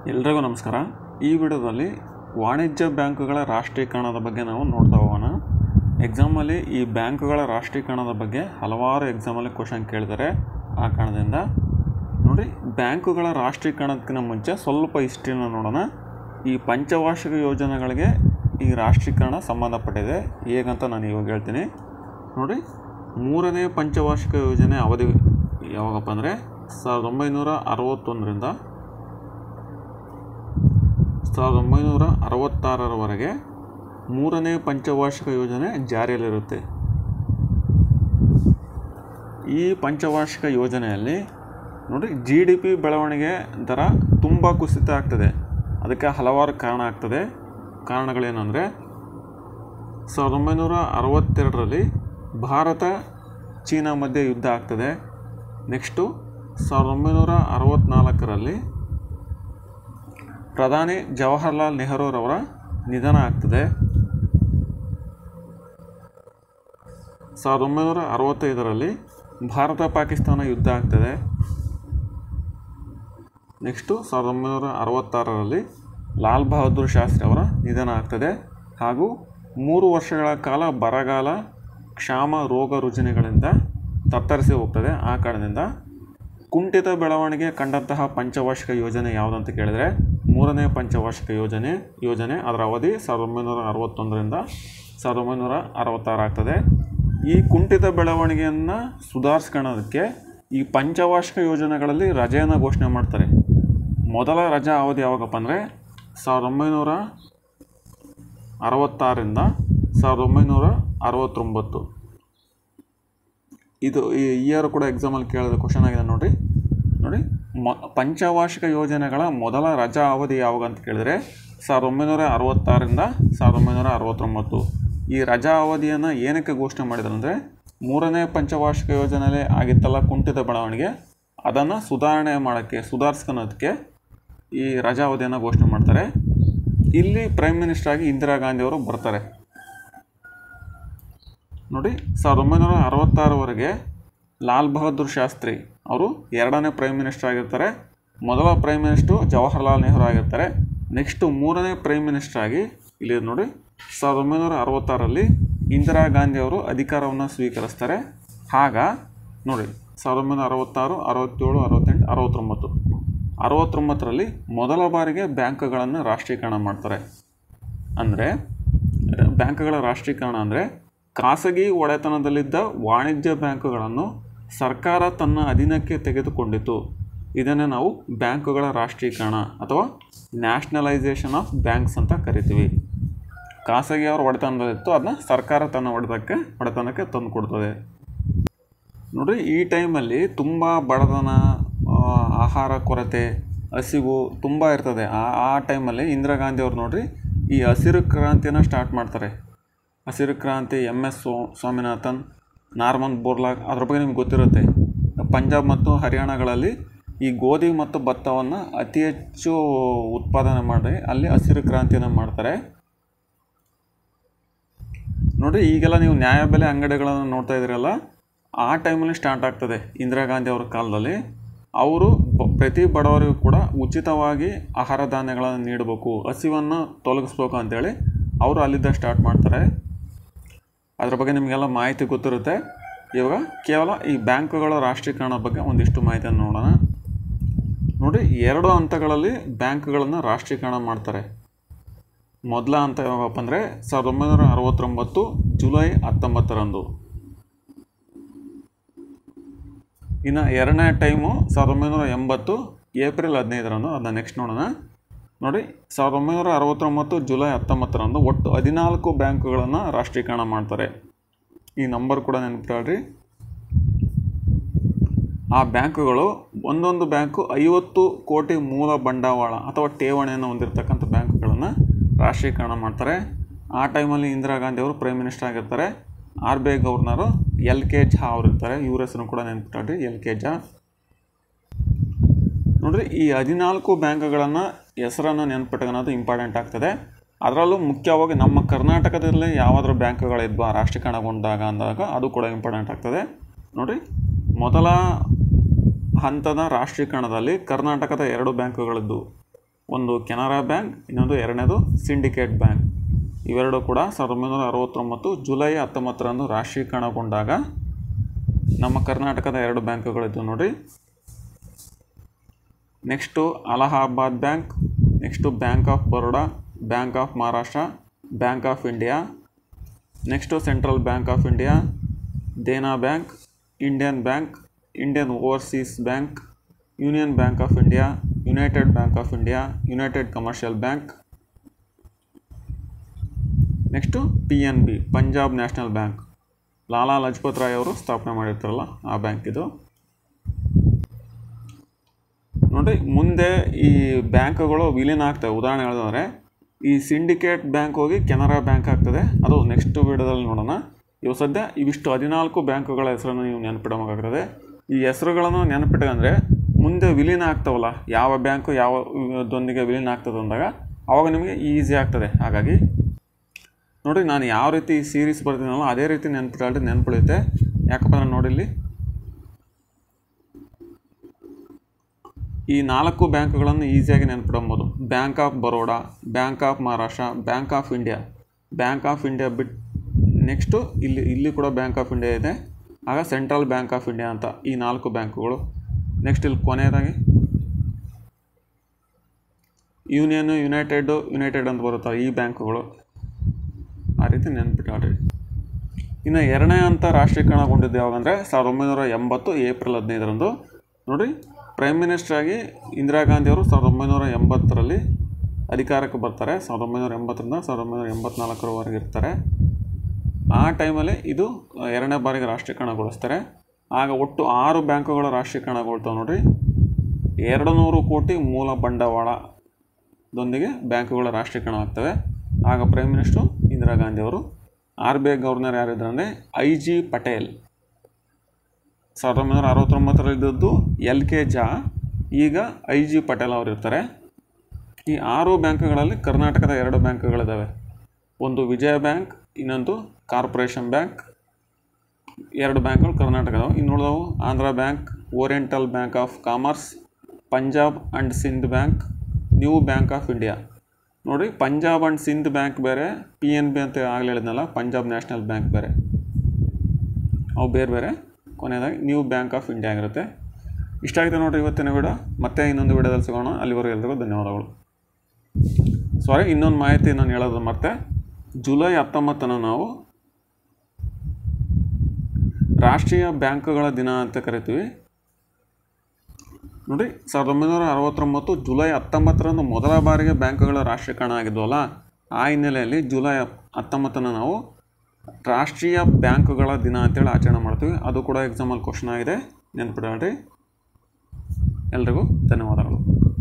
ಎಲ್ರಿಗೂ ನಮಸ್ಕಾರ ಈ ವಿಡಿಯೋದಲ್ಲಿ ವಾಣಿಜ್ಯ ಬ್ಯಾಂಕುಗಳ ರಾಷ್ಟ್ರೀಕರಣದ ಬಗ್ಗೆ ನಾವು ನೋಡ್ತಾ ಹೋಗೋಣ ಎಕ್ಸಾಮಲ್ಲಿ ಈ ಬ್ಯಾಂಕುಗಳ ರಾಷ್ಟ್ರೀಕರಣದ ಬಗ್ಗೆ ಹಲವಾರು ಎಕ್ಸಾಮಲ್ಲಿ ಕ್ವಶನ್ ಕೇಳಿದ್ದಾರೆ ಆ ಕಾರಣದಿಂದ ನೋಡಿ ಬ್ಯಾಂಕುಗಳ ರಾಷ್ಟ್ರೀಕರಣಕ್ಕಿಂತ ಮುಂಚೆ ಸ್ವಲ್ಪ ಹಿಸ್ಟ್ರಿನ ನೋಡೋಣ ಈ ಪಂಚವಾರ್ಷಿಕ ಯೋಜನೆಗಳಿಗೆ ಈ ರಾಷ್ಟ್ರೀಕರಣ ಸಂಬಂಧಪಟ್ಟಿದೆ ಹೇಗಂತ ನಾನು ಇವಾಗ ಹೇಳ್ತೀನಿ ನೋಡಿ ಮೂರನೇ ಪಂಚವಾರ್ಷಿಕ ಯೋಜನೆ ಅವಧಿ ಯಾವಾಗಪ್ಪ ಅಂದರೆ ಸಾವಿರದ ಒಂಬೈನೂರ ಅರವತ್ತೊಂದರಿಂದ ಸಾವಿರದ ಒಂಬೈನೂರ ಅರವತ್ತಾರರವರೆಗೆ ಮೂರನೇ ಪಂಚವಾರ್ಷಿಕ ಯೋಜನೆ ಜಾರಿಯಲ್ಲಿರುತ್ತೆ ಈ ಪಂಚವಾರ್ಷಿಕ ಯೋಜನೆಯಲ್ಲಿ ನೋಡಿ ಜಿ ಡಿ ಪಿ ಬೆಳವಣಿಗೆ ದರ ತುಂಬ ಕುಸಿತ ಆಗ್ತದೆ ಅದಕ್ಕೆ ಹಲವಾರು ಕಾರಣ ಆಗ್ತದೆ ಕಾರಣಗಳೇನೆಂದರೆ ಸಾವಿರದ ಒಂಬೈನೂರ ಅರವತ್ತೆರಡರಲ್ಲಿ ಭಾರತ ಚೀನಾ ಮಧ್ಯೆ ಯುದ್ಧ ಆಗ್ತದೆ ನೆಕ್ಸ್ಟು ಸಾವಿರದ ಒಂಬೈನೂರ ಅರವತ್ತ್ನಾಲ್ಕರಲ್ಲಿ ಪ್ರಧಾನಿ ಜವಾಹರ್ಲಾಲ್ ನೆಹರೂರವರ ನಿಧನ ಆಗ್ತದೆ ಸಾವಿರದ ಒಂಬೈನೂರ ಅರವತ್ತೈದರಲ್ಲಿ ಭಾರತ ಪಾಕಿಸ್ತಾನ ಯುದ್ಧ ಆಗ್ತದೆ ನೆಕ್ಸ್ಟು ಸಾವಿರದ ಒಂಬೈನೂರ ಅರವತ್ತಾರರಲ್ಲಿ ಲಾಲ್ ಬಹದ್ದೂರ್ ಶಾಸ್ತ್ರಿ ಅವರ ನಿಧನ ಆಗ್ತದೆ ಹಾಗೂ ಮೂರು ವರ್ಷಗಳ ಕಾಲ ಬರಗಾಲ ಕ್ಷಾಮ ರೋಗ ರುಜಿನಗಳಿಂದ ತತ್ತರಿಸಿ ಹೋಗ್ತದೆ ಆ ಕಾರಣದಿಂದ ಕುಂಠಿತ ಬೆಳವಣಿಗೆ ಕಂಡಂತಹ ಪಂಚವಾರ್ಷಿಕ ಯೋಜನೆ ಯಾವುದಂತ ಕೇಳಿದರೆ ಮೂರನೇ ಪಂಚವಾರ್ಷಿಕ ಯೋಜನೆ ಯೋಜನೆ ಅದರ ಅವಧಿ ಸಾವಿರದ ಒಂಬೈನೂರ ಅರವತ್ತೊಂದರಿಂದ ಸಾವಿರದ ಒಂಬೈನೂರ ಅರವತ್ತಾರು ಆಗ್ತದೆ ಈ ಕುಂಠಿತ ಬೆಳವಣಿಗೆಯನ್ನು ಸುಧಾರಿಸ್ಕೊಳ್ಳೋದಕ್ಕೆ ಈ ಪಂಚವಾರ್ಷಿಕ ಯೋಜನೆಗಳಲ್ಲಿ ರಜೆಯನ್ನು ಘೋಷಣೆ ಮಾಡ್ತಾರೆ ಮೊದಲ ರಜಾ ಅವಧಿ ಯಾವಾಗಪ್ಪ ಅಂದರೆ ಸಾವಿರದ ಒಂಬೈನೂರ ಅರವತ್ತಾರರಿಂದ ಸಾವಿರದ ಒಂಬೈನೂರ ಅರವತ್ತೊಂಬತ್ತು ಇದು ಈ ಇಯರ್ ಕೂಡ ಎಕ್ಸಾಮಲ್ಲಿ ಕೇಳಿದ ಕ್ವಶನ್ ಆಗಿದೆ ನೋಡಿ ನೋಡಿ ಮ ಪಂಚವಾರ್ಷಿಕ ಯೋಜನೆಗಳ ಮೊದಲ ರಜಾ ಅವಧಿ ಯಾವಾಗ ಅಂತ ಕೇಳಿದರೆ ಸಾವಿರದ ಒಂಬೈನೂರ ಅರವತ್ತಾರರಿಂದ ಸಾವಿರದ ಒಂಬೈನೂರ ಅರವತ್ತೊಂಬತ್ತು ಈ ರಜಾ ಅವಧಿಯನ್ನು ಏನಕ್ಕೆ ಘೋಷಣೆ ಮಾಡಿದ್ರು ಅಂದರೆ ಮೂರನೇ ಪಂಚವಾರ್ಷಿಕ ಯೋಜನೆಯಲ್ಲಿ ಆಗಿತ್ತಲ್ಲ ಕುಂಠಿತ ಬೆಳವಣಿಗೆ ಅದನ್ನು ಸುಧಾರಣೆ ಮಾಡೋಕ್ಕೆ ಸುಧಾರಿಸ್ಕೊಳೋದಕ್ಕೆ ಈ ರಜಾ ಅವಧಿಯನ್ನು ಘೋಷಣೆ ಮಾಡ್ತಾರೆ ಇಲ್ಲಿ ಪ್ರೈಮ್ ಮಿನಿಸ್ಟರ್ ಆಗಿ ಇಂದಿರಾ ಗಾಂಧಿ ಅವರು ಬರ್ತಾರೆ ನೋಡಿ ಸಾವಿರದ ಒಂಬೈನೂರ ಅರವತ್ತಾರವರೆಗೆ ಲಾಲ್ ಬಹದ್ದೂರ್ ಶಾಸ್ತ್ರಿ ಅವರು ಎರಡನೇ ಪ್ರೈಮ್ ಮಿನಿಸ್ಟರ್ ಆಗಿರ್ತಾರೆ ಮೊದಲ ಪ್ರೈಮ್ ಮಿನಿಸ್ಟ್ರು ಜವಾಹರ್ಲಾಲ್ ನೆಹರು ಆಗಿರ್ತಾರೆ ನೆಕ್ಸ್ಟು ಮೂರನೇ ಪ್ರೈಮ್ ಮಿನಿಸ್ಟರ್ ಆಗಿ ಇಲ್ಲಿ ನೋಡಿ ಸಾವಿರದ ಒಂಬೈನೂರ ಅರವತ್ತಾರರಲ್ಲಿ ಇಂದಿರಾ ಗಾಂಧಿ ಅವರು ಅಧಿಕಾರವನ್ನು ಸ್ವೀಕರಿಸ್ತಾರೆ ಆಗ ನೋಡಿ ಸಾವಿರದ ಒಂಬೈನೂರ ಅರವತ್ತಾರು ಅರವತ್ತೇಳು ಅರವತ್ತೆಂಟು ಅರವತ್ತೊಂಬತ್ತು ಅರವತ್ತೊಂಬತ್ತರಲ್ಲಿ ಮೊದಲ ಬಾರಿಗೆ ಬ್ಯಾಂಕ್ಗಳನ್ನು ರಾಷ್ಟ್ರೀಕರಣ ಮಾಡ್ತಾರೆ ಅಂದರೆ ಬ್ಯಾಂಕ್ಗಳ ರಾಷ್ಟ್ರೀಕರಣ ಅಂದರೆ ಖಾಸಗಿ ಒಡೆತನದಲ್ಲಿದ್ದ ವಾಣಿಜ್ಯ ಬ್ಯಾಂಕುಗಳನ್ನು ಸರ್ಕಾರ ತನ್ನ ಅಧೀನಕ್ಕೆ ತೆಗೆದುಕೊಂಡಿತು ಇದನ್ನೇ ನಾವು ಬ್ಯಾಂಕುಗಳ ರಾಷ್ಟ್ರೀಕರಣ ಅಥವಾ ನ್ಯಾಷನಲೈಸೇಷನ್ ಆಫ್ ಬ್ಯಾಂಕ್ಸ್ ಅಂತ ಕರಿತೀವಿ ಖಾಸಗಿಯವರ ಒಡೆತನದಲ್ಲಿತ್ತು ಅದನ್ನ ಸರ್ಕಾರ ತನ್ನ ಒಡೆತಕ್ಕೆ ಒಡೆತನಕ್ಕೆ ತಂದು ಕೊಡ್ತದೆ ನೋಡಿರಿ ಈ ಟೈಮಲ್ಲಿ ತುಂಬ ಬಡತನ ಆ, ಆಹಾರ ಕೊರತೆ ಹಸಿವು ತುಂಬ ಇರ್ತದೆ ಆ ಆ ಟೈಮಲ್ಲಿ ಇಂದಿರಾ ಗಾಂಧಿ ಅವ್ರು ನೋಡ್ರಿ ಈ ಹಸಿರು ಕ್ರಾಂತಿಯನ್ನು ಸ್ಟಾರ್ಟ್ ಮಾಡ್ತಾರೆ ಹಸಿರು ಕ್ರಾಂತಿ ಎಮ್ ಎಸ್ ಸ್ವಾ ಸ್ವಾಮಿನಾಥನ್ ನಾರ್ಮನ್ ಬೋರ್ಲಾಗ್ ಅದ್ರ ಬಗ್ಗೆ ನಿಮ್ಗೆ ಗೊತ್ತಿರುತ್ತೆ ಪಂಜಾಬ್ ಮತ್ತು ಹರಿಯಾಣಗಳಲ್ಲಿ ಈ ಗೋಧಿ ಮತ್ತು ಭತ್ತವನ್ನು ಅತಿ ಹೆಚ್ಚು ಉತ್ಪಾದನೆ ಮಾಡಿ ಅಲ್ಲಿ ಹಸಿರು ಕ್ರಾಂತಿಯನ್ನು ಮಾಡ್ತಾರೆ ನೋಡಿ ಈಗೆಲ್ಲ ನೀವು ನ್ಯಾಯಬೆಲೆ ಅಂಗಡಿಗಳನ್ನು ನೋಡ್ತಾ ಇದ್ದೀರಲ್ಲ ಆ ಟೈಮಲ್ಲಿ ಸ್ಟಾರ್ಟ್ ಆಗ್ತದೆ ಇಂದಿರಾ ಗಾಂಧಿ ಅವರ ಕಾಲದಲ್ಲಿ ಅವರು ಬ- ಪ್ರತಿ ಬಡವರಿಗೂ ಕೂಡ ಉಚಿತವಾಗಿ ಆಹಾರ ಧಾನ್ಯಗಳನ್ನು ನೀಡಬೇಕು ಹಸಿವನ್ನು ತೊಲಗಿಸ್ಬೇಕು ಅಂತೇಳಿ ಅವರು ಅಲ್ಲಿದ್ದ ಸ್ಟಾರ್ಟ್ ಮಾಡ್ತಾರೆ ಅದ್ರ ಬಗ್ಗೆ ನಿಮಗೆಲ್ಲ ಮಾಹಿತಿ ಗೊತ್ತಿರುತ್ತೆ ಇವಾಗ ಕೇವಲ ಈ ಬ್ಯಾಂಕುಗಳ ರಾಷ್ಟ್ರೀಕರಣ ಬಗ್ಗೆ ಒಂದಿಷ್ಟು ಮಾಹಿತಿಯನ್ನು ನೋಡೋಣ ನೋಡಿ ಎರಡು ಹಂತಗಳಲ್ಲಿ ಬ್ಯಾಂಕ್ಗಳನ್ನು ರಾಷ್ಟ್ರೀಕರಣ ಮಾಡ್ತಾರೆ ಮೊದಲ ಹಂತ ಯಾವಾಗಪ್ಪ ಅಂದರೆ ಸಾವಿರದ ಒಂಬೈನೂರ ಅರವತ್ತೊಂಬತ್ತು ಜುಲೈ ಹತ್ತೊಂಬತ್ತರಂದು ಇನ್ನು ಎರಡನೇ ಟೈಮು ಸಾವಿರದ ಒಂಬೈನೂರ ಎಂಬತ್ತು ಏಪ್ರಿಲ್ ಹದಿನೈದರಂದು ಅದನ್ನ ನೆಕ್ಸ್ಟ್ ನೋಡೋಣ ನೋಡಿ ಸಾವಿರದ ಒಂಬೈನೂರ ಅರವತ್ತೊಂಬತ್ತು ಜುಲೈ ಹತ್ತೊಂಬತ್ತರಂದು ಒಟ್ಟು ಹದಿನಾಲ್ಕು ಬ್ಯಾಂಕುಗಳನ್ನು ರಾಷ್ಟ್ರೀಕರಣ ಮಾಡ್ತಾರೆ ಈ ನಂಬರ್ ಕೂಡ ನೆನಪಿಟ್ಕೊಳ್ರಿ ಆ ಬ್ಯಾಂಕುಗಳು ಒಂದೊಂದು ಬ್ಯಾಂಕು ಐವತ್ತು ಕೋಟಿ ಮೂಲ ಬಂಡವಾಳ ಅಥವಾ ಠೇವಣಿಯನ್ನು ಹೊಂದಿರತಕ್ಕಂಥ ಬ್ಯಾಂಕುಗಳನ್ನು ರಾಷ್ಟ್ರೀಕರಣ ಮಾಡ್ತಾರೆ ಆ ಟೈಮಲ್ಲಿ ಇಂದಿರಾ ಗಾಂಧಿ ಅವರು ಪ್ರೈಮ್ ಮಿನಿಸ್ಟರ್ ಆಗಿರ್ತಾರೆ R B I governor L K Jha ಅವರು ಇರ್ತಾರೆ ಇವ್ರ ಹೆಸರು ಕೂಡ ನೆನ್ಪಿಟ್ಕೊಳ್ರಿ ಎಲ್ ಕೆ ಝಾ ನೋಡ್ರಿ ಈ ಹದಿನಾಲ್ಕು ಬ್ಯಾಂಕ್ಗಳನ್ನು ಹೆಸರನ್ನು ನೆನ್ಪಿಟ್ಕೊಳ್ಳೋದು ಇಂಪಾರ್ಟೆಂಟ್ ಆಗ್ತದೆ ಅದರಲ್ಲೂ ಮುಖ್ಯವಾಗಿ ನಮ್ಮ ಕರ್ನಾಟಕದಲ್ಲಿ ಯಾವಾದರೂ ಬ್ಯಾಂಕುಗಳಿದ್ವಾ ರಾಷ್ಟ್ರೀಕರಣಗೊಂಡಾಗ ಅಂದಾಗ ಅದು ಕೂಡ ಇಂಪಾರ್ಟೆಂಟ್ ಆಗ್ತದೆ ನೋಡಿ ಮೊದಲ ಹಂತದ ರಾಷ್ಟ್ರೀಕರಣದಲ್ಲಿ ಕರ್ನಾಟಕದ ಎರಡು ಬ್ಯಾಂಕುಗಳಿದ್ದು ಒಂದು ಕೆನರಾ ಬ್ಯಾಂಕ್ ಇನ್ನೊಂದು ಎರಡನೇದು ಸಿಂಡಿಕೇಟ್ ಬ್ಯಾಂಕ್ ಇವೆರಡು ಕೂಡ ಸಾವಿರದ ಒಂಬೈನೂರ ಅರವತ್ತೊಂಬತ್ತು ಜುಲೈ ಹತ್ತೊಂಬತ್ತರಂದು ರಾಷ್ಟ್ರೀಕರಣಗೊಂಡಾಗ ನಮ್ಮ ಕರ್ನಾಟಕದ ಎರಡು ಬ್ಯಾಂಕುಗಳಿದ್ದು ನೋಡಿ next Allahabad bank next bank of Baroda bank of Maharashtra bank of India next central bank of India Dena bank Indian bank Indian overseas bank union bank of India united bank of India united commercial bank next P N B Punjab national bank Lala Lajpat Rai ಅವರು ಸ್ಥಾಪನೆ ಮಾಡಿರ್ತಾರಲ್ಲ ಆ bank ಇದು ನೋಡಿ ಮುಂದೆ ಈ ಬ್ಯಾಂಕ್ಗಳು ವಿಲೀನ ಆಗ್ತವೆ ಉದಾಹರಣೆ ಹೇಳಿದ್ರೆ ಈ ಸಿಂಡಿಕೇಟ್ ಬ್ಯಾಂಕ್ ಹೋಗಿ ಕೆನರಾ ಬ್ಯಾಂಕ್ ಆಗ್ತದೆ ಅದು ನೆಕ್ಸ್ಟ್ ವಿಡಿಯೋದಲ್ಲಿ ನೋಡೋಣ ಇವು ಸದ್ಯ ಇವಿಷ್ಟು ಹದಿನಾಲ್ಕು ಬ್ಯಾಂಕುಗಳ ಹೆಸರನ್ನು ನೀವು ನೆನಪಿಡಬೇಕಾಗ್ತದೆ ಈ ಹೆಸರುಗಳನ್ನು ನೆನಪಿಟ್ಕೊಂಡ್ರೆ ಮುಂದೆ ವಿಲೀನ ಆಗ್ತಾವಲ್ಲ ಯಾವ ಬ್ಯಾಂಕು ಯಾವ ದೊಂದಿಗೆ ವಿಲೀನ ಆಗ್ತದೆ ಅಂದಾಗ ಆವಾಗ ನಿಮಗೆ ಈಸಿ ಆಗ್ತದೆ ಹಾಗಾಗಿ ನೋಡಿ ನಾನು ಯಾವ ರೀತಿ ಸೀರೀಸ್ ಬರ್ತೀನಲ್ಲ ಅದೇ ರೀತಿ ನೆನ್ಪಿಟ್ಟಾಳ್ರಿ ನೆನ್ಪುಳಿಯುತ್ತೆ ಯಾಕಪ್ಪ ಅಂದ್ರೆ ನೋಡಿ ಇಲ್ಲಿ ಈ ನಾಲ್ಕು ಬ್ಯಾಂಕ್ಗಳನ್ನು ಈಸಿಯಾಗಿ ನೆನ್ಪಿಡಬಹುದು bank of Baroda bank of Maharashtra bank of India bank of India ಬಿಟ್ಟು ನೆಕ್ಸ್ಟು ಇಲ್ಲಿ ಇಲ್ಲಿ ಕೂಡ ಬ್ಯಾಂಕ್ ಆಫ್ ಇಂಡಿಯಾ ಇದೆ ಆಗ ಸೆಂಟ್ರಲ್ ಬ್ಯಾಂಕ್ ಆಫ್ ಇಂಡಿಯಾ ಅಂತ ಈ ನಾಲ್ಕು ಬ್ಯಾಂಕುಗಳು ನೆಕ್ಸ್ಟ್ ಇಲ್ಲಿ ಕೊನೆಯದಾಗಿ ಯೂನಿಯನ್ ಯುನೈಟೆಡ್ ಯುನೈಟೆಡ್ ಅಂತ ಬರುತ್ತವೆ ಈ ಬ್ಯಾಂಕುಗಳು ಆ ರೀತಿ ನೆನ್ಪಿಟ್ಟಾಳ್ರಿ ಇನ್ನು ಎರಡನೇ ಹಂತ ರಾಷ್ಟ್ರೀಕರಣಗೊಂಡಿದ್ದು ಯಾವಾಗಂದರೆ ಸಾವಿರದ ಒಂಬೈನೂರ ಎಂಬತ್ತು ಏಪ್ರಿಲ್ ಹದಿನೈದರಂದು ನೋಡಿ ಪ್ರೈಮ್ ಮಿನಿಸ್ಟರ್ ಆಗಿ ಇಂದಿರಾ ಗಾಂಧಿ ಅವರು ಸಾವಿರದ ಒಂಬೈನೂರ ಎಂಬತ್ತರಲ್ಲಿ ಅಧಿಕಾರಕ್ಕೆ ಬರ್ತಾರೆ ಸಾವಿರದ ಒಂಬೈನೂರ ಎಂಬತ್ತರಿಂದ ಸಾವಿರದ ಒಂಬೈನೂರ ಎಂಬತ್ನಾಲ್ಕರವರೆಗೆ ಇರ್ತಾರೆ ಆ ಟೈಮಲ್ಲಿ ಇದು ಎರಡನೇ ಬಾರಿಗೆ ರಾಷ್ಟ್ರೀಕರಣಗೊಳಿಸ್ತಾರೆ ಆಗ ಒಟ್ಟು ಆರು ಬ್ಯಾಂಕುಗಳ ರಾಷ್ಟ್ರೀಕರಣಗೊಳ್ತಾವೆ ನೋಡ್ರಿ ಎರಡು ನೂರು ಕೋಟಿ ಮೂಲ ಬಂಡವಾಳದೊಂದಿಗೆ ಬ್ಯಾಂಕುಗಳ ರಾಷ್ಟ್ರೀಕರಣ ಆಗ್ತವೆ ಆಗ ಪ್ರೈಮ್ ಮಿನಿಸ್ಟ್ರು ಇಂದಿರಾ ಗಾಂಧಿ ಅವರು ಆರ್ ಬಿ ಐ ಗವರ್ನರ್ ಯಾರಿದ್ದಾರೆ ಅಂದರೆ ಐ ಜಿ ಪಟೇಲ್ ಸಾವಿರದ ಒಂಬೈನೂರ ಅರವತ್ತೊಂಬತ್ತರಲ್ಲಿದ್ದದ್ದು ಎಲ್ ಕೆ ಜಾ ಈಗ ಐ ಜಿ ಪಟೇಲ್ ಅವರು ಇರ್ತಾರೆ ಈ ಆರು ಬ್ಯಾಂಕ್ಗಳಲ್ಲಿ ಕರ್ನಾಟಕದ ಎರಡು ಬ್ಯಾಂಕ್ಗಳಿದ್ದಾವೆ ಒಂದು ವಿಜಯ ಬ್ಯಾಂಕ್ ಇನ್ನೊಂದು ಕಾರ್ಪೊರೇಷನ್ ಬ್ಯಾಂಕ್ ಎರಡು ಬ್ಯಾಂಕ್ಗಳು ಕರ್ನಾಟಕದವು ಇನ್ನುಳಿದವು Andhra bank oriental bank of commerce Punjab and Sindh bank new bank of India ನೋಡಿ ಪಂಜಾಬ್ ಆ್ಯಂಡ್ ಸಿಂಧ್ ಬ್ಯಾಂಕ್ ಬೇರೆ ಪಿ ಎನ್ ಬಿ ಅಂತ ಆಗಲೇ ಹೇಳಿದ್ನಲ್ಲ ಪಂಜಾಬ್ ನ್ಯಾಷನಲ್ ಬ್ಯಾಂಕ್ ಬೇರೆ ಅವು ಬೇರೆ ಬೇರೆ ಕೊನೆಯದಾಗಿ ನ್ಯೂ ಬ್ಯಾಂಕ್ ಆಫ್ ಇಂಡಿಯಾ ಆಗಿರುತ್ತೆ ಇಷ್ಟ ಆಗಿದೆ ನೋಡಿರಿ ಇವತ್ತಿನ ವಿಡಿಯೋ ಮತ್ತೆ ಇನ್ನೊಂದು ವಿಡಿಯೋದಲ್ಲಿ ಸಿಗೋಣ ಅಲ್ಲಿವರೆಗೂ ಎಲ್ರಿಗೂ ಧನ್ಯವಾದಗಳು ಸಾರಿ ಇನ್ನೊಂದು ಮಾಹಿತಿ ನಾನು ಹೇಳೋದು ಮತ್ತೆ ಜುಲೈ ಹತ್ತೊಂಬತ್ತನ್ನು ನಾವು ರಾಷ್ಟ್ರೀಯ ಬ್ಯಾಂಕುಗಳ ದಿನ ಅಂತ ಕರಿತೀವಿ ನೋಡಿ ಸಾವಿರದ ಒಂಬೈನೂರ ಅರವತ್ತೊಂಬತ್ತು ಜುಲೈ ಹತ್ತೊಂಬತ್ತರಂದು ಮೊದಲ ಬಾರಿಗೆ ಬ್ಯಾಂಕುಗಳ ರಾಷ್ಟ್ರೀಕರಣ ಆಗಿದ್ವಲ್ಲ ಆ ಹಿನ್ನೆಲೆಯಲ್ಲಿ ಜುಲೈ ಹತ್ತೊಂಬತ್ತನ್ನು ನಾವು ರಾಷ್ಟ್ರೀಯ ಬ್ಯಾಂಕುಗಳ ದಿನ ಅಂತೇಳಿ ಆಚರಣೆ ಮಾಡ್ತೀವಿ ಅದು ಕೂಡ ಎಕ್ಸಾಮಲ್ಲಿ ಕ್ವಶನ್ ಆಗಿದೆ ನೆನ್ಪಿಡ್ರಿ ಎಲ್ರಿಗೂ ಧನ್ಯವಾದಗಳು